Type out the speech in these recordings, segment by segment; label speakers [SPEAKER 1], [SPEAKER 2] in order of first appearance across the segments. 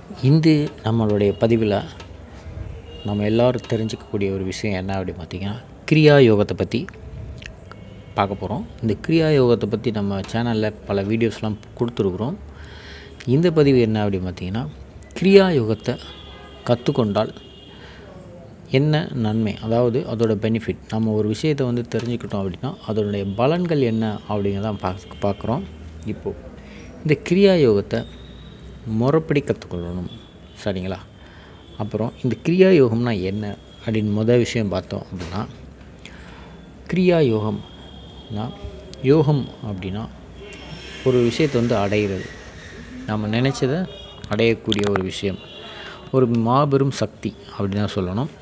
[SPEAKER 1] இந்த நம்மளுடைய பதிவில் நம்ம எல்லோரும் தெரிஞ்சுக்கக்கூடிய ஒரு விஷயம் என்ன அப்படின்னு பார்த்தீங்கன்னா கிரியா யோகத்தை பற்றி பார்க்க போகிறோம் இந்த கிரியா யோகத்தை பற்றி நம்ம சேனலில் பல வீடியோஸ்லாம் கொடுத்துருக்குறோம் இந்த பதிவு என்ன அப்படின்னு பார்த்தீங்கன்னா கிரியா யோகத்தை கற்றுக்கொண்டால் என்ன நன்மை அதாவது அதோட பெனிஃபிட் நம்ம ஒரு விஷயத்தை வந்து தெரிஞ்சுக்கிட்டோம் அப்படின்னா அதோடைய பலன்கள் என்ன அப்படிங்கிறதான் பார்க்க பார்க்குறோம் இப்போது இந்த கிரியா யோகத்தை முறைப்படி கற்றுக்கொள்ளணும் சரிங்களா அப்புறம் இந்த கிரியா யோகம்னா என்ன அப்படின்னு முதல் விஷயம் பார்த்தோம் அப்படின்னா கிரியா யோகம்னா யோகம் அப்படின்னா ஒரு விஷயத்தை வந்து அடையிறது நம்ம நினச்சதை அடையக்கூடிய ஒரு விஷயம் ஒரு மாபெரும் சக்தி அப்படின்னு தான் சொல்லணும்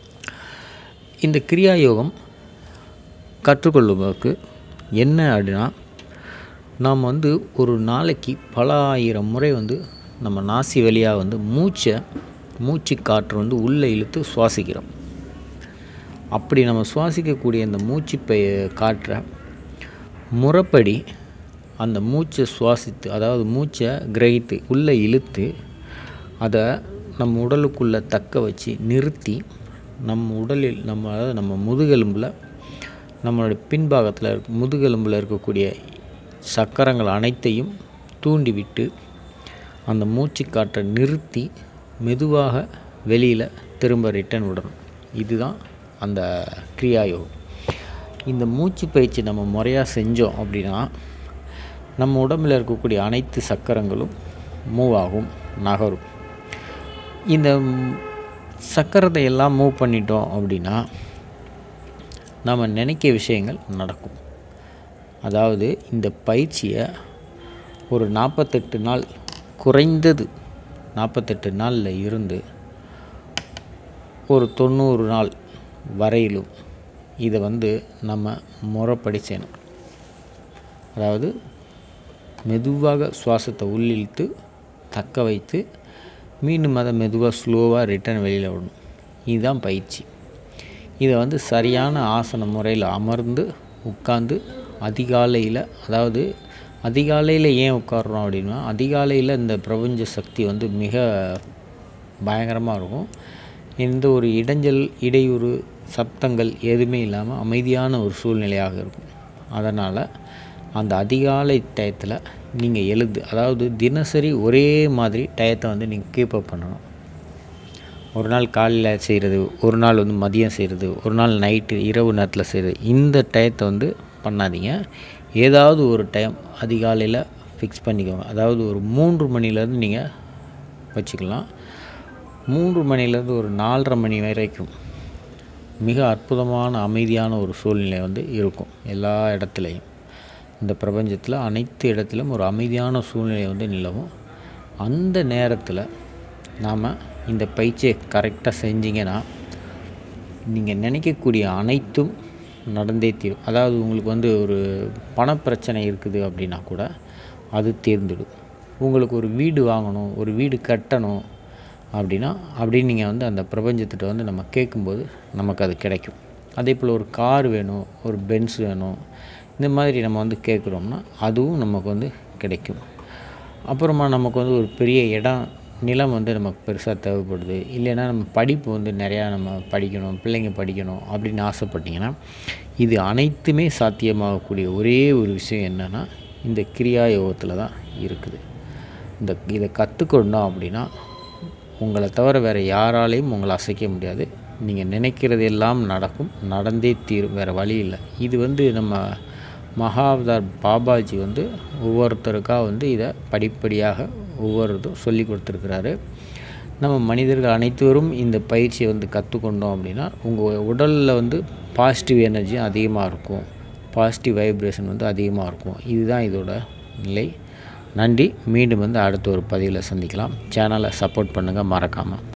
[SPEAKER 1] இந்த கிரியா யோகம் கற்றுக்கொள்வதற்கு என்ன அப்படின்னா நாம் வந்து ஒரு நாளைக்கு பல ஆயிரம் முறை வந்து நம்ம நாசி வழியாக வந்து மூச்சை மூச்சு காற்று வந்து உள்ளே இழுத்து சுவாசிக்கிறோம் அப்படி நம்ம சுவாசிக்கக்கூடிய அந்த மூச்சு பை காற்றை முறைப்படி அந்த மூச்சை சுவாசித்து அதாவது மூச்சை கிரகித்து உள்ளே இழுத்து அதை நம்ம உடலுக்குள்ளே தக்க வச்சு நிறுத்தி நம்ம உடலில் நம்ம அதாவது நம்ம முதுகெலும்பில் நம்மளுடைய பின்பாகத்தில் இருக்க முதுகெலும்பில் இருக்கக்கூடிய சக்கரங்கள் அனைத்தையும் தூண்டிவிட்டு அந்த மூச்சு காற்றை நிறுத்தி மெதுவாக வெளியில் திரும்ப ரிட்டர்ன் விடணும் இதுதான் அந்த கிரியா யோகம் இந்த மூச்சு பயிற்சி நம்ம முறையாக செஞ்சோம் அப்படின்னா நம்ம உடம்பில் இருக்கக்கூடிய அனைத்து சக்கரங்களும் மூவ் ஆகும் நகரும் இந்த சக்கரத்தை எல்லாம் மூவ் பண்ணிட்டோம் அப்படின்னா நம்ம நினைக்க விஷயங்கள் நடக்கும் அதாவது இந்த பயிற்சியை ஒரு நாற்பத்தெட்டு நாள் குறைந்தது நாற்பத்தெட்டு நாளில் இருந்து ஒரு தொண்ணூறு நாள் வரையிலும் இதை வந்து நம்ம முறைப்படி செய்யணும் அதாவது மெதுவாக சுவாசத்தை உள்ளிழுத்து தக்க வைத்து மீண்டும் அதை மெதுவாக ஸ்லோவாக ரிட்டர்ன் வெளியில் விடணும் இதுதான் பயிற்சி இதை வந்து சரியான ஆசன முறையில் அமர்ந்து உட்காந்து அதிகாலையில் அதாவது அதிகாலையில் ஏன் உட்காடுறோம் அப்படின்னா அதிகாலையில் இந்த பிரபஞ்ச சக்தி வந்து மிக பயங்கரமாக இருக்கும் எந்த ஒரு இடைஞ்சல் இடையூறு சப்தங்கள் எதுவுமே இல்லாமல் அமைதியான ஒரு சூழ்நிலையாக இருக்கும் அதனால் அந்த அதிகாலை டயத்தில் நீங்கள் எழுது அதாவது தினசரி ஒரே மாதிரி டயத்தை வந்து நீங்கள் கீப்பப் பண்ணணும் ஒரு நாள் காலையில் செய்கிறது ஒரு நாள் வந்து மதியம் செய்கிறது ஒரு நாள் நைட்டு இரவு நேரத்தில் செய்கிறது இந்த டயத்தை வந்து பண்ணாதீங்க ஏதாவது ஒரு டைம் அதிகாலையில் ஃபிக்ஸ் பண்ணிக்கோங்க அதாவது ஒரு மூன்று மணிலேருந்து நீங்கள் வச்சுக்கலாம் மூன்று மணிலேருந்து ஒரு நாலரை மணி வரைக்கும் மிக அற்புதமான அமைதியான ஒரு சூழ்நிலை வந்து இருக்கும் எல்லா இடத்துலையும் இந்த பிரபஞ்சத்தில் அனைத்து இடத்திலும் ஒரு அமைதியான சூழ்நிலை வந்து நிலவும் அந்த நேரத்தில் நாம் இந்த பயிற்சியை கரெக்டாக செஞ்சீங்கன்னா நீங்கள் நினைக்கக்கூடிய அனைத்தும் நடந்தே தீரும் அதாவது உங்களுக்கு வந்து ஒரு பணப்பிரச்சனை இருக்குது அப்படின்னா கூட அது தீர்ந்துடும் உங்களுக்கு ஒரு வீடு வாங்கணும் ஒரு வீடு கட்டணும் அப்படின்னா அப்படின்னு நீங்கள் வந்து அந்த பிரபஞ்சத்திட்ட வந்து நம்ம கேட்கும்போது நமக்கு அது கிடைக்கும் அதே போல் ஒரு கார் வேணும் ஒரு பென்ஸ் வேணும் இந்த மாதிரி நம்ம வந்து கேட்குறோம்னா அதுவும் நமக்கு வந்து கிடைக்கும் அப்புறமா நமக்கு வந்து ஒரு பெரிய இடம் நிலம் வந்து நமக்கு பெருசாக தேவைப்படுது இல்லைன்னா நம்ம படிப்பு வந்து நிறையா நம்ம படிக்கணும் பிள்ளைங்க படிக்கணும் அப்படின்னு ஆசைப்பட்டிங்கன்னா இது அனைத்துமே சாத்தியமாகக்கூடிய ஒரே ஒரு விஷயம் என்னென்னா இந்த கிரியா யோகத்தில் தான் இருக்குது இந்த இதை கற்றுக்கொண்டோம் அப்படின்னா உங்களை தவிர வேறு யாராலையும் உங்களை அசைக்க முடியாது நீங்கள் நினைக்கிறது எல்லாம் நடக்கும் நடந்தே தீரும் வேறு வழி இல்லை இது வந்து நம்ம மகாவதார் பாபாஜி வந்து ஒவ்வொருத்தருக்காக வந்து இதை படிப்படியாக ஒவ்வொருத்தும் சொல்லி கொடுத்துருக்குறாரு நம்ம மனிதர்கள் அனைத்தரும் இந்த பயிற்சியை வந்து கற்றுக்கொண்டோம் அப்படின்னா உங்கள் உடலில் வந்து பாசிட்டிவ் எனர்ஜியும் அதிகமாக இருக்கும் பாசிட்டிவ் வைப்ரேஷன் வந்து அதிகமாக இருக்கும் இதுதான் இதோட நிலை நன்றி மீண்டும் வந்து அடுத்த ஒரு பதிவில் சந்திக்கலாம் சேனலை சப்போர்ட் பண்ணுங்கள் மறக்காமல்